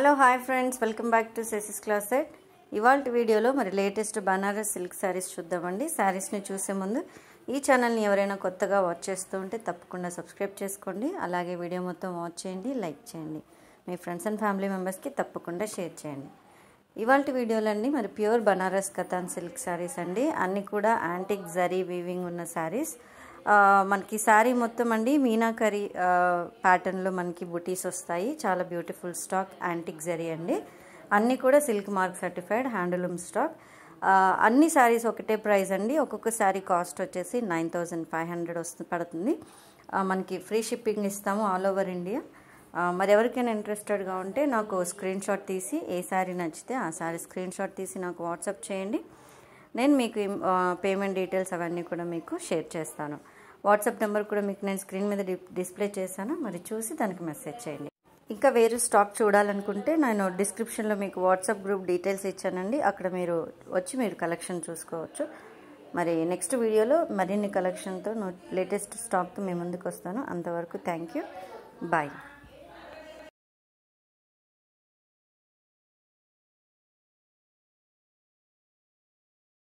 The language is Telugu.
hello hi friends welcome back to సెసిస్ క్లాసెట్ ఇవాళ వీడియోలో మరి లేటెస్ట్ బనారస్ సిల్క్ శారీస్ చూద్దామండి శారీస్ని చూసే ముందు ఈ ఛానల్ని ఎవరైనా కొత్తగా వాచ్ చేస్తూ ఉంటే తప్పకుండా సబ్స్క్రైబ్ చేసుకోండి అలాగే వీడియో మొత్తం వాచ్ చేయండి లైక్ చేయండి మీ ఫ్రెండ్స్ అండ్ ఫ్యామిలీ మెంబర్స్కి తప్పకుండా షేర్ చేయండి ఇవాళ వీడియోలన్నీ మరి pure Banaras katan silk saris అండి అన్నీ కూడా యాంటిక్ జరీ వీవింగ్ ఉన్న శారీస్ మనకి శారీ మొత్తం అండి మీనాకరీ ప్యాటర్న్లో మనకి బుటీస్ వస్తాయి చాలా బ్యూటిఫుల్ స్టాక్ యాంటిక్ జరీ అండి అన్నీ కూడా silk mark certified handloom stock అన్ని శారీస్ ఒకటే ప్రైస్ అండి ఒక్కొక్క శారీ కాస్ట్ వచ్చేసి నైన్ థౌజండ్ ఫైవ్ హండ్రెడ్ వస్తుంది పడుతుంది మనకి ఫ్రీ షిప్పింగ్ ఇస్తాము ఆల్ ఓవర్ ఇండియా మరి ఎవరికైనా ఇంట్రెస్టెడ్గా ఉంటే నాకు స్క్రీన్ షాట్ తీసి ఏ శారీ నచ్చితే ఆ శారీ స్క్రీన్ షాట్ తీసి నాకు వాట్సాప్ చేయండి నేను మీకు పేమెంట్ డీటెయిల్స్ అవన్నీ కూడా మీకు షేర్ చేస్తాను వాట్సాప్ నెంబర్ కూడా మీకు నేను స్క్రీన్ మీద డిస్ప్లే చేశాను మరి చూసి దానికి మెసేజ్ చేయండి ఇంకా వేరే స్టాక్ చూడాలనుకుంటే నేను డిస్క్రిప్షన్లో మీకు వాట్సాప్ గ్రూప్ డీటెయిల్స్ ఇచ్చానండి అక్కడ మీరు వచ్చి మీరు కలెక్షన్ చూసుకోవచ్చు మరి నెక్స్ట్ వీడియోలో మరిన్ని కలెక్షన్తో లేటెస్ట్ స్టాక్తో మీ ముందుకు వస్తాను అంతవరకు థ్యాంక్ యూ బాయ్